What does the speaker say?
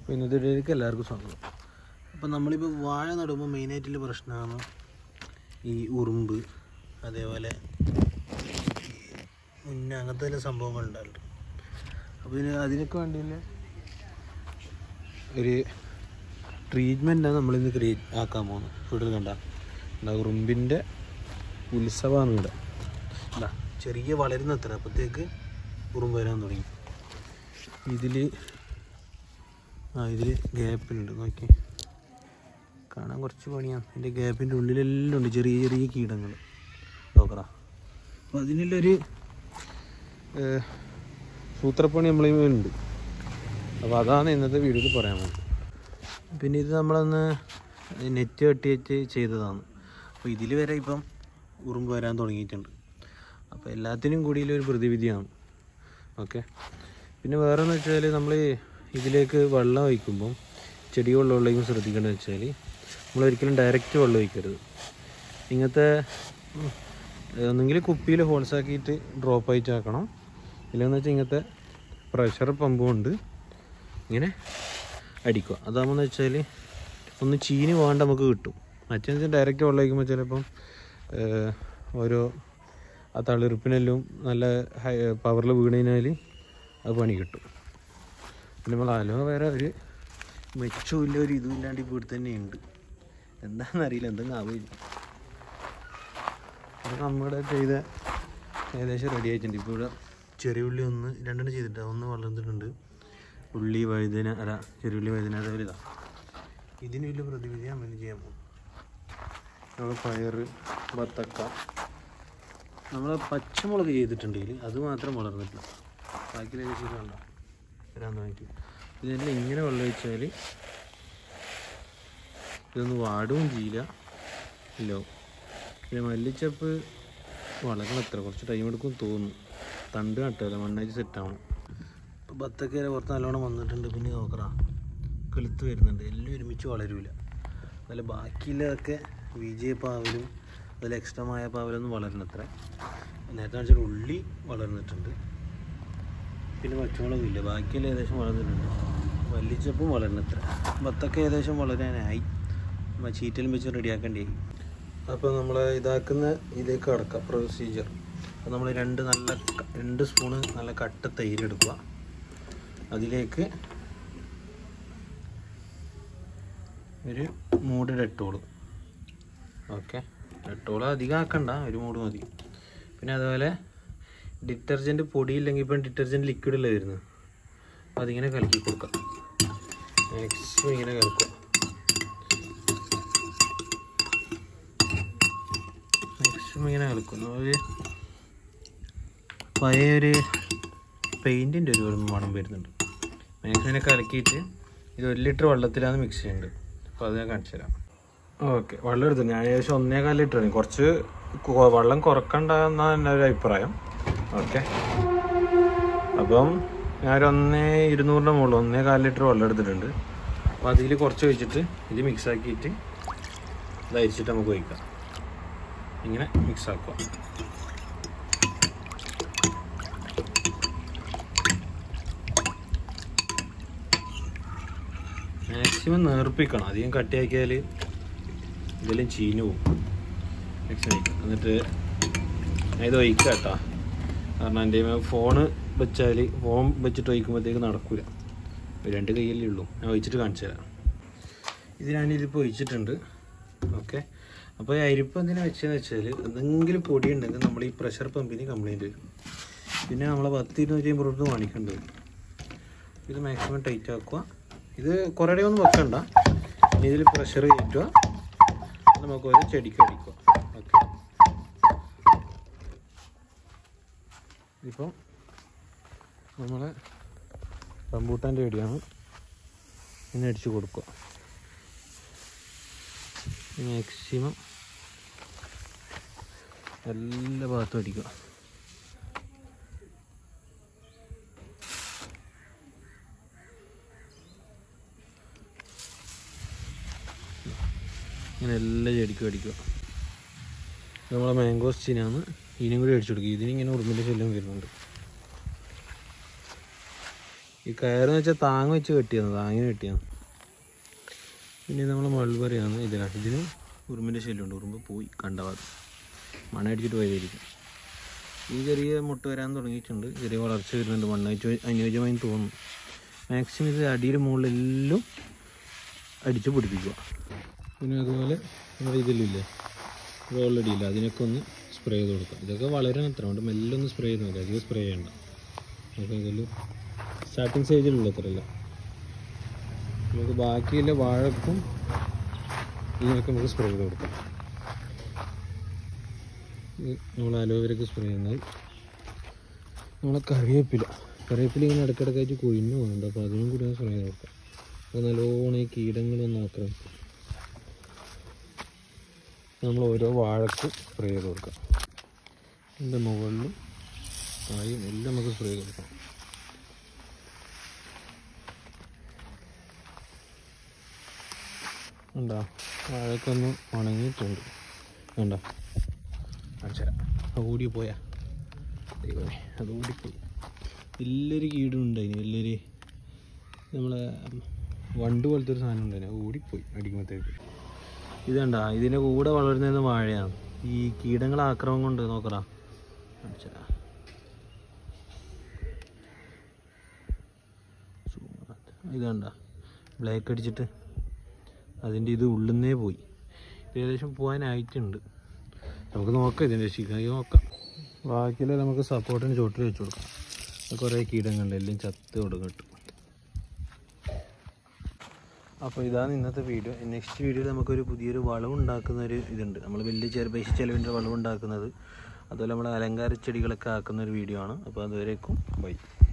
അപ്പോൾ ഇന്നത്തെ വീഡിയോയിലേക്ക് എല്ലാവർക്കും സ്വാഗതം അപ്പോൾ നമ്മളിപ്പോൾ വാഴ നടുമ്പോൾ മെയിനായിട്ടുള്ള പ്രശ്നമാണ് ഈ ഉറുമ്പ് അതേപോലെ മുന്ന അങ്ങനത്തെ എല്ലാ സംഭവങ്ങൾ ഉണ്ടാകുന്നുണ്ട് അപ്പോൾ ഇതിന് അതിനൊക്കെ വേണ്ടി തന്നെ ഒരു ട്രീറ്റ്മെൻറ്റാണ് നമ്മളിന്ന് ക്രിയേറ്റ് ആക്കാൻ പോകുന്നത് ഇവിടെ കണ്ട എന്താ ഉറുമ്പിൻ്റെ ഉത്സവമാണ് ഇവിടെ എന്താ ചെറിയ വളരുന്ന അത്ര അപ്പോഴത്തേക്ക് ഉറുമ്പ് വരാൻ തുടങ്ങി ഇതിൽ ആ ഇതിൽ ഗ്യാപ്പിലുണ്ട് നോക്കി കാണാൻ കുറച്ച് പണിയാണ് ഇതിൻ്റെ ഗ്യാപ്പിൻ്റെ ഉള്ളിലെല്ലാം ഉണ്ട് ചെറിയ ചെറിയ കീടങ്ങൾ നോക്കറ അപ്പോൾ അതിനുള്ളൊരു ഏഹ്, സൂത്രപ്പണി നമ്മളിൽ ഉണ്ട് അപ്പോൾ അതാണ് ഇന്നത്തെ വീഡിയോയിൽ പറയാൻ പോകുന്നത് പിന്നെ ഇത് നമ്മളന്ന് നെറ്റ് കെട്ടി വെച്ച് ചെയ്തതാണ് അപ്പോൾ ഇതിൽ വരെ ഇപ്പം ഉറുമ്പ് വരാൻ തുടങ്ങിയിട്ടുണ്ട് അപ്പോൾ എല്ലാത്തിനും കൂടിയുള്ള ഒരു പ്രതിവിധിയാണ് ഓക്കെ പിന്നെ വേറെ എന്ന് വെച്ചാൽ നമ്മൾ ഇതിലേക്ക് വെള്ളം ഒഴിക്കുമ്പം ചെടി വെള്ളം ഒഴിക്കും ശ്രദ്ധിക്കേണ്ടത് വെച്ചാൽ നമ്മൾ ഒരിക്കലും ഡയറക്റ്റ് വെള്ളം ഒഴിക്കരുത് ഇങ്ങനത്തെ ഉം, ഒന്നെങ്കിൽ കുപ്പിയിൽ ഹോൾസ് ആക്കിയിട്ട് ഡ്രോപ്പ് ആയിട്ട് ആക്കണം ഇല്ലെന്ന് വെച്ചാൽ ഇങ്ങനത്തെ പ്രഷർ പമ്പ് കൊണ്ട് ഇങ്ങനെ അടിക്കുക അതാകുമ്പോൾ വെച്ചാൽ ഒന്ന് ചീനി പോകാണ്ട് നമുക്ക് കിട്ടും മറ്റേ ഡയറക്റ്റ് വെള്ളം ഒഴിക്കുമ്പോൾ ചിലപ്പം ഏഹ്, ഓരോ ആ തളിർപ്പിനെല്ലാം നല്ല ഹൈ പവറിൽ വീണ് കഴിഞ്ഞാൽ അത് പണി കിട്ടും പിന്നെ നമ്മൾ അലോവേര ഒരു മെച്ചമില്ല ഒരു ഇതും ഇല്ലാണ്ട് ഇപ്പോൾ ഇവിടെ തന്നെ ഉണ്ട് എന്താണെന്നറിയില്ല എന്തെങ്കിലും ആവുമായിരിക്കും അത് നമ്മുടെ ചെയ്ത ഏകദേശം റെഡി ആയിട്ടുണ്ട് ഇപ്പോൾ ഇവിടെ ചെറിയ ഉള്ളി ഒന്ന് രണ്ടെണ്ണം ചെയ്തിട്ട് ഒന്ന് വളർന്നിട്ടുണ്ട് ഉള്ളി വഴുതന അല്ല ചെറിയ ഉള്ളി വഴുതന അതേപോലെ ഇതാ ഇതിന് വലിയ പ്രതിവിധി നമ്മൾ ചെയ്യാൻ പോകും നമ്മൾ പയർ ബത്തക്ക നമ്മൾ പച്ചമുളക് ചെയ്തിട്ടുണ്ടെങ്കിൽ അത് മാത്രം വളർന്നിട്ടില്ല ബാക്കിയിലേക്ക് ശരിയല്ല വരാൻ തുടങ്ങി ഇതെല്ലാം ഇങ്ങനെ വെള്ളം ഒഴിച്ചാൽ ഇതൊന്നും വാടുകയും ചെയ്യില്ല ഇല്ലോ പിന്നെ മല്ലിച്ചപ്പ് വളരണം എത്ര കുറച്ച് ടൈം എടുക്കും തോന്നുന്നു തണ്ട് നട്ടല്ല മണ്ണായിട്ട് സെറ്റാവണം ഇപ്പോൾ ബത്തക്കേര പുറത്ത് നല്ലോണം വന്നിട്ടുണ്ട് പിന്നെ നോക്കറാ കെളുത്ത് വരുന്നുണ്ട് എല്ലാം ഒരുമിച്ച് വളരൂല അതുപോലെ ബാക്കിയുള്ളതൊക്കെ വിജയ പാവലും അതുപോലെ എക്സ്ട്രാമായ പാവലൊന്നും വളരണത്ര നേരത്തെ വെച്ചാൽ ഉള്ളി വളർന്നിട്ടുണ്ട് പിന്നെ പച്ചമുളകില്ല ബാക്കിയെല്ലാം ഏകദേശം വളർന്നിട്ടുണ്ട് വല്ലിച്ചപ്പും വളരണത്ര ബത്തൊക്കെ ഏകദേശം വളരാനായി നമ്മ ചീറ്റലും വെച്ച് റെഡിയാക്കേണ്ടിയായി അപ്പോൾ നമ്മൾ ഇതാക്കുന്ന ഇതിലേക്ക് കടക്കാം പ്രൊസീജിയർ അപ്പോൾ നമ്മൾ രണ്ട് നല്ല ക- രണ്ട് സ്പൂണ് നല്ല കട്ട തൈര് എടുക്കുക അതിലേക്ക് ഒരു മൂട് ഡെറ്റോള് ഓക്കെ ഡെറ്റോള് അധികം ആക്കണ്ട ഒരു മൂട് മതി പിന്നെ അതുപോലെ ഡിറ്റർജൻറ്റ് പൊടിയില്ലെങ്കിൽ ഇപ്പം ഡിറ്റർജൻറ്റ് ലിക്വിഡല്ലേ വരുന്നത് അപ്പോൾ അതിങ്ങനെ കലക്കി കൊടുക്കാം മാക്സിമം ഇങ്ങനെ കലക്കുക മാക്സിമം ഇങ്ങനെ കലക്കുന്നു ഒരു പഴയ ഒരു പെയിൻറ്റിൻ്റെ ഒരു ഒരു മണം വരുന്നുണ്ട് മാക്സിമം ഇങ്ങനെ കലക്കിയിട്ട് ഇത് ഒരു ലിറ്റർ വെള്ളത്തിലാണ് മിക്സ് ചെയ്യുന്നത് അപ്പോൾ അത് ഞാൻ കാണിച്ചു തരാം ഓക്കെ വെള്ളം എടുത്തു ഞാൻ ഏകദേശം ഒന്നേകാൽ ലിറ്റർ ആണ് കുറച്ച് കൊ- വെള്ളം കുറക്കണ്ട എന്നാണ് എൻ്റെ ഒരു അഭിപ്രായം ഓക്കെ അപ്പം ഞാനൊരു ഒന്നേ ഇരുന്നൂറിൻ്റെ മുകളിൽ ഒന്നേ കാൽ ലിറ്റർ വെള്ളം എടുത്തിട്ടുണ്ട് അപ്പോൾ അതിൽ കുറച്ച് ഒഴിച്ചിട്ട് ഇത് മിക്സ് ആക്കിയിട്ട് ഇത് അരിച്ചിട്ട് നമുക്ക് ഒഴിക്കാം ഇങ്ങനെ മിക്സ് ആക്കുക മാക്സിമം നേർപ്പിക്കണം അധികം കട്ടിയാക്കിയാൽ ഇതെല്ലാം ചീഞ്ഞു പോകും മാക്സിമം ഒഴിക്കുക. എന്നിട്ട് ഞാൻ ഇത് ഒഴിക്കാം കേട്ടോ കാരണം എൻ്റെ ഫോണ് വെച്ചാൽ ഫോൺ വെച്ചിട്ട് ഒഴിക്കുമ്പോഴത്തേക്ക് നടക്കൂല ഒരു രണ്ട് കയ്യല്ലേ ഉള്ളൂ ഞാൻ ഒഴിച്ചിട്ട് കാണിച്ചു തരാം ഇത് ഞാൻ ഇതിപ്പോൾ ഒഴിച്ചിട്ടുണ്ട് ഓക്കെ അപ്പോൾ ഈ അരിപ്പ് എന്തിനാ വെച്ചതെന്ന് വെച്ചാൽ എന്തെങ്കിലും പൊടി ഉണ്ടെങ്കിൽ നമ്മൾ ഈ പ്രഷർ പമ്പിന് കംപ്ലൈൻറ്റ് വരും പിന്നെ നമ്മളെ പത്ത് ഇരുന്നൂറ്റി അമ്പത് റുപ്യ കാണിക്കേണ്ടി വരും ഇത് മാക്സിമം ടൈറ്റ് ആക്കുക ഇത് കുറേ ഇടയിൽ ഒന്നും വെക്കണ്ട ഇനി ഇതിൽ പ്രഷർ കയറ്റുക നമുക്ക് ഒരു ചെടിക്ക് അടിക്കുക ഓക്കെ ഇപ്പം നമ്മളെ റംബൂട്ടാൻ്റെ ചെടിയാണ് ഇങ്ങനെ അടിച്ചു കൊടുക്കുക മാക്സിമം എല്ലാ ഭാഗത്തും അടിക്കുക ഇങ്ങനെ എല്ലാ ചെടിക്കും അടിക്കുക ഇത് നമ്മളെ മാംഗോസ്റ്റീനാണ് ഇതിനും കൂടി അടിച്ചു കൊടുക്കുക ഇതിനിങ്ങനെ ഉറുമ്പിൻ്റെ ശല്യം വരുന്നുണ്ട് ഈ കയറെന്ന് വെച്ചാൽ താങ്ങ് വെച്ച് കെട്ടിയാണ് താങ്ങിന് കെട്ടിയാണ് പിന്നെ നമ്മൾ മൾബറിയാണ് ഇതിലാണ് ഇതിന് ഉറുമ്പിൻ്റെ ശല്യമുണ്ട് ഉറുമ്പ് പോയി കണ്ടവാത് മണ്ണ അടിച്ചിട്ട് പോയതായിരിക്കും ഈ ചെറിയ മുട്ട വരാൻ തുടങ്ങിയിട്ടുണ്ട് ചെറിയ വളർച്ച വരുന്നുണ്ട് മണ്ണ് വെച്ച് അനുയോജ്യമായി തോന്നുന്നു മാക്സിമം ഇത് അടിയിൽ മുകളിലെല്ലാം അടിച്ച് പിടിപ്പിക്കുക പിന്നെ അതുപോലെ നമ്മുടെ ഇതിലില്ലേ ഇത് ഓൾറെഡി ഇല്ല അതിനൊക്കെ ഒന്ന് സ്പ്രേ ചെയ്ത് കൊടുക്കാം ഇതൊക്കെ വളരെ അത്ര കൊണ്ട് മെല്ലെ ഒന്ന് സ്പ്രേ ചെയ്ത് മതി അധികം സ്പ്രേ ചെയ്യണ്ട നമുക്ക് ഇതിൽ സ്റ്റാർട്ടിങ് സ്റ്റേജിലുള്ള അത്രയല്ല നമുക്ക് ബാക്കിയുള്ള വാഴക്കും ഇതിനൊക്കെ നമുക്ക് സ്പ്രേ ചെയ്ത് കൊടുക്കാം ഇത് നമ്മൾ അലോവേരക്ക് സ്പ്രേ ചെയ്യുന്നത് നമ്മളെ കറിവേപ്പില കറിവേപ്പില ഇങ്ങനെ ഇടയ്ക്കിടയ്ക്കായിട്ട് കൊഴിഞ്ഞു പോകുന്നുണ്ട് അപ്പോൾ അതിനും കൂടി സ്പ്രേ ചെയ്ത് കൊടുക്കാം അപ്പോൾ നല്ലോണം ഈ കീടങ്ങളൊന്നും ആക്രമിക്കും നമ്മൾ ഓരോ വാഴക്ക് സ്പ്രേ ചെയ്ത് കൊടുക്കാം ഇതിൻ്റെ മുകളിലും തായും എല്ലാം നമുക്ക് സ്പ്രേ ചെയ്ത് കൊടുക്കാം ഉണ്ടോ വാഴക്കൊന്ന് ഉണങ്ങിയിട്ടുണ്ട് ഉണ്ടോ കാണിച്ചുതരാം അത് ഓടിപ്പോയാ ദൈവമേ അത് ഓടിപ്പോയി വലിയൊരു കീടുണ്ടായിന് വലിയൊരു നമ്മളെ വണ്ട് പോലത്തെ ഒരു സാധനം ഉണ്ടായിന് അത് ഓടിപ്പോയി അടിക്കുമ്പോഴത്തേക്ക് ഇതണ്ട ഇതിൻ്റെ കൂടെ വളരുന്നത് വാഴയാണ് ഈ കീടങ്ങളെ ആക്രമം കൊണ്ട് നോക്കടാ കാണിച്ചുതരാം ഇതണ്ട ബ്ലേക്ക് അടിച്ചിട്ട് അതിൻ്റെ ഇത് ഉള്ളുന്നേ പോയി ഇത് ഏകദേശം പോകാനായിട്ടുണ്ട് നമുക്ക് നോക്കാം ഇതിൻ്റെ രക്ഷിക്കണമെങ്കിൽ നോക്കാം ബാക്കിയുള്ള നമുക്ക് സപ്പോർട്ടിന് ചോട്ടിൽ വെച്ച് കൊടുക്കാം അത് കുറേ കീടങ്ങളുണ്ട് എല്ലാം ചത്ത് കൊടുക്കട്ടും അപ്പോൾ ഇതാണ് ഇന്നത്തെ വീഡിയോ നെക്സ്റ്റ് വീഡിയോയിൽ നമുക്കൊരു പുതിയൊരു വളവ് ഉണ്ടാക്കുന്ന ഒരു ഇതുണ്ട് നമ്മൾ വലിയ ചെറു പൈസ ചിലവിൻ്റെ വളവ് ഉണ്ടാക്കുന്നത് അതുപോലെ നമ്മൾ അലങ്കാര ചെടികളൊക്കെ ആക്കുന്ന ഒരു വീഡിയോ ആണ് അപ്പോൾ അതുവരേക്കും ബൈ